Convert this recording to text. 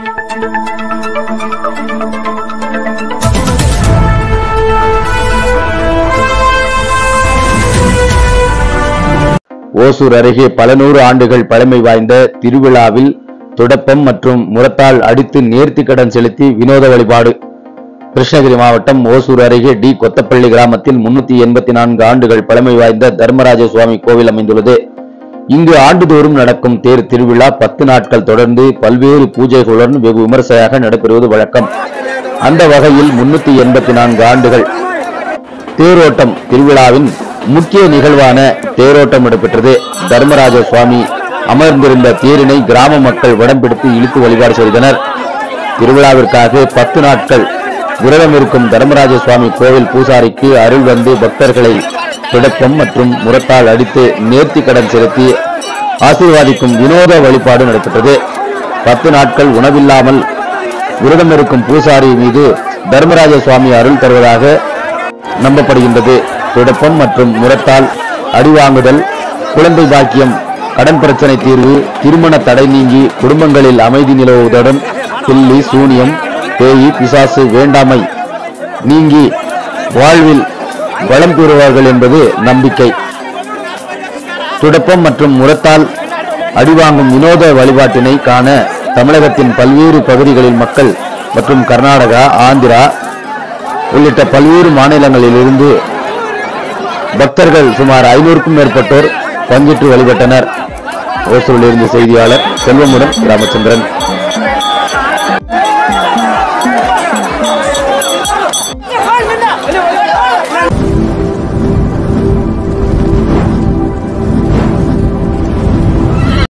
ஓசூர் அருகே பல நூறு ஆண்டுகள் பழமை வாய்ந்த திருவிழாவில் துடப்பம் மற்றும் முரத்தால் அடித்து நேர்த்திக் கடன் செலுத்தி வினோத வழிபாடு கிருஷ்ணகிரி மாவட்டம் ஓசூர் அருகே டி கொத்தப்பள்ளி கிராமத்தில் முன்னூத்தி எண்பத்தி நான்கு ஆண்டுகள் பழமை வாய்ந்த தர்மராஜ சுவாமி கோவில் அமைந்துள்ளது இங்கு ஆண்டுதோறும் நடக்கும் தேர் திருவிழா பத்து நாட்கள் தொடர்ந்து பல்வேறு பூஜைகளுடன் வெகு விமர்சையாக நடைபெறுவது வழக்கம் அந்த வகையில் முன்னூத்தி எண்பத்தி நான்கு ஆண்டுகள் தேரோட்டம் திருவிழாவின் முக்கிய நிகழ்வான தேரோட்டம் நடைபெற்றது தர்மராஜ சுவாமி அமர்ந்திருந்த தேரினை கிராம மக்கள் வடம் பிடித்து இழுத்து வழிபாடு செய்தனர் திருவிழாவிற்காக பத்து நாட்கள் விரதம் இருக்கும் தர்மராஜ சுவாமி கோவில் பூசாரிக்கு அருள் வந்து பக்தர்களை துடக்கம் மற்றும் முரத்தால் அடித்து நேர்த்தி கடன் செலுத்தி ஆசீர்வாதிக்கும் வினோத வழிபாடு நடைபெற்றது பத்து நாட்கள் உணவில்லாமல் விரதம் இருக்கும் பூசாரி மீது தர்மராஜ சுவாமி அருள் தருவதாக நம்பப்படுகின்றது துடப்பம் மற்றும் முரத்தால் அடிவாங்குதல் குழந்தை பாக்கியம் கடன் பிரச்சனை தீர்வு திருமண தடை நீங்கி குடும்பங்களில் அமைதி நிலவுவதுடன் பில்லி சூனியம் பேயி பிசாசு வேண்டாமை நீங்கி வாழ்வில் வளம் பெறுவார்கள் என்பது நம்பிக்கை துடப்பம் மற்றும் முரத்தால் அடிவாங்கும் வினோத வழிபாட்டினை காண தமிழகத்தின் பல்வேறு பகுதிகளில் மக்கள் மற்றும் கர்நாடகா ஆந்திரா உள்ளிட்ட பல்வேறு மாநிலங்களிலிருந்து பக்தர்கள் சுமார் ஐநூறுக்கும் மேற்பட்டோர் பங்கேற்று வழிபட்டனர் ஓசூரிலிருந்து செய்தியாளர் செல்வமுடன் ராமச்சந்திரன்